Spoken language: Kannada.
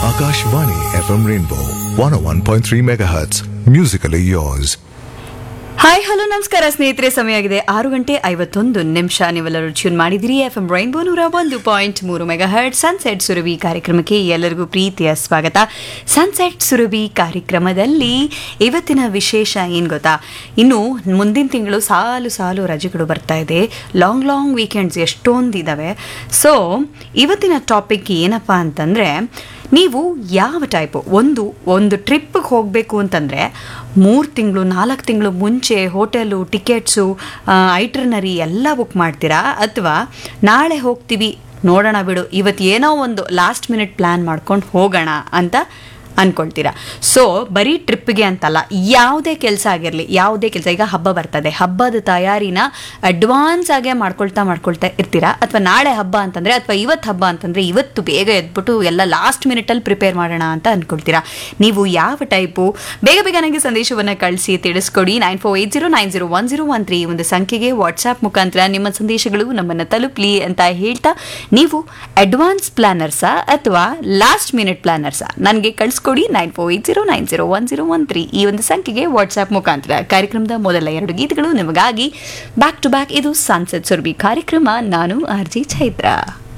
Akashvani FM Rainbow 101.3 MHz. Musically yours. Hi hello ನಮಸ್ಕಾರ ಸ್ನೇಹಿತರೆ ಸಮಯ ಆಗಿದೆ ಆರು ಗಂಟೆ ಐವತ್ತೊಂದು ನಿಮಿಷ ನೀವೆಲ್ಲರೂ ಟ್ಯೂನ್ ಮಾಡಿದಿರಿ ಎಫ್ ಎಂ ರೈನ್ಬೋ ನೂರ ಒಂದು ಪಾಯಿಂಟ್ ಮೂರು ಮೆಗಾ ಹರ್ಟ್ ಸನ್ಸೆಟ್ ಸುರಭಿ ಕಾರ್ಯಕ್ರಮಕ್ಕೆ ಎಲ್ಲರಿಗೂ ಪ್ರೀತಿಯ ಸ್ವಾಗತ ಸನ್ಸೆಟ್ ಸುರಭಿ ಕಾರ್ಯಕ್ರಮದಲ್ಲಿ ಇವತ್ತಿನ ವಿಶೇಷ ಏನು ಗೊತ್ತಾ ಇನ್ನು ಮುಂದಿನ ತಿಂಗಳು ಸಾಲು ಸಾಲು ರಜೆಗಳು ಬರ್ತಾ ಇದೆ ಲಾಂಗ್ ಲಾಂಗ್ ವೀಕೆಂಡ್ಸ್ ಎಷ್ಟೊಂದು ಇದ್ದಾವೆ ಸೊ ಇವತ್ತಿನ ಟಾಪಿಕ್ ಏನಪ್ಪ ಅಂತಂದರೆ ನೀವು ಯಾವ ಟೈಪು ಒಂದು ಒಂದು ಟ್ರಿಪ್ಗೆ ಹೋಗಬೇಕು ಅಂತಂದರೆ ಮೂರು ತಿಂಗಳು ನಾಲ್ಕು ತಿಂಗಳು ಮುಂಚೆ ಹೋಟೆಲು ಟಿಕೆಟ್ಸು ಐಟ್ರನರಿ ಎಲ್ಲ ಬುಕ್ ಮಾಡ್ತೀರಾ ಅಥವಾ ನಾಳೆ ಹೋಗ್ತೀವಿ ನೋಡೋಣ ಬಿಡು ಇವತ್ತು ಏನೋ ಒಂದು ಲಾಸ್ಟ್ ಮಿನಿಟ್ ಪ್ಲ್ಯಾನ್ ಮಾಡ್ಕೊಂಡು ಹೋಗೋಣ ಅಂತ ಅನ್ಕೊಳ್ತೀರಾ ಸೊ ಬರೀ ಟ್ರಿಪ್ಗೆ ಅಂತಲ್ಲ ಯಾವುದೇ ಕೆಲಸ ಆಗಿರಲಿ ಯಾವುದೇ ಕೆಲಸ ಈಗ ಹಬ್ಬ ಬರ್ತದೆ ಹಬ್ಬದ ತಯಾರಿನ ಅಡ್ವಾನ್ಸ್ ಆಗೇ ಮಾಡ್ಕೊಳ್ತಾ ಮಾಡ್ಕೊಳ್ತಾ ಇರ್ತೀರಾ ಅಥವಾ ನಾಳೆ ಹಬ್ಬ ಅಂತಂದರೆ ಅಥವಾ ಇವತ್ತು ಹಬ್ಬ ಅಂತಂದರೆ ಇವತ್ತು ಬೇಗ ಎದ್ಬಿಟ್ಟು ಎಲ್ಲ ಲಾಸ್ಟ್ ಮಿನಿಟಲ್ಲಿ ಪ್ರಿಪೇರ್ ಮಾಡೋಣ ಅಂತ ಅನ್ಕೊಳ್ತೀರಾ ನೀವು ಯಾವ ಟೈಪು ಬೇಗ ಬೇಗ ನನಗೆ ಸಂದೇಶವನ್ನು ಕಳಿಸಿ ತಿಳಿಸ್ಕೊಡಿ nine four eight zero nine zero one zero one three ಒಂದು ಸಂಖ್ಯೆಗೆ ವಾಟ್ಸಾಪ್ ಮುಖಾಂತರ ನಿಮ್ಮ ಸಂದೇಶಗಳು ನಮ್ಮನ್ನು ತಲುಪಲಿ ಅಂತ ಹೇಳ್ತಾ ನೀವು ಅಡ್ವಾನ್ಸ್ ಪ್ಲಾನರ್ಸಾ ಅಥವಾ ಲಾಸ್ಟ್ ಮಿನಿಟ್ ಪ್ಲಾನರ್ಸಾ ನನಗೆ ಕಳಿಸ್ಕೊಡಿ nine four eight zero nine zero one zero one three ಈ ಒಂದು ಸಂಖ್ಯೆಗೆ ವಾಟ್ಸಾಪ್ ಮುಖಾಂತರ ಕಾರ್ಯಕ್ರಮದ ಮೊದಲ ಎರಡು ಗೀತೆಗಳು ನಿಮಗಾಗಿ ಬ್ಯಾಕ್ ಟು ಬ್ಯಾಕ್ ಇದು ಸಾನ್ಸೆಟ್ ಸುರ್ಬಿ ಕಾರ್ಯಕ್ರಮ ನಾನು ಆರ್ ಜಿ ಚೈತ್ರ